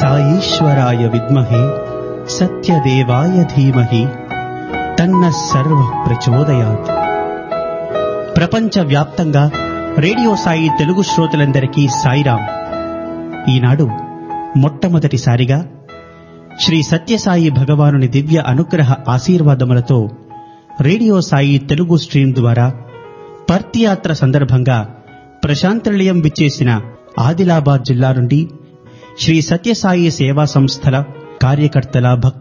సాయీశ్వరాయ విద్మహే సత్యదేవాయ ధీమహి తన్న సర్వ ప్రచోదయాత్ ప్రపంచ వ్యాప్తంగా రేడియో సాయి తెలుగు శ్రోతలందరికీ సాయిరాం ఈనాడు మొట్టమొదటిసారిగా శ్రీ సత్యసాయి భగవానుని దివ్య అనుగ్రహ ఆశీర్వాదములతో రేడియో సాయి తెలుగు స్ట్రీమ్ ద్వారా పర్తియాత్ర సందర్భంగా ప్రశాంతనిలయం విచ్చేసిన ఆదిలాబాద్ జిల్లా నుండి శ్రీ సత్యసాయి సేవా సంస్థల కార్యకర్తల భక్తుల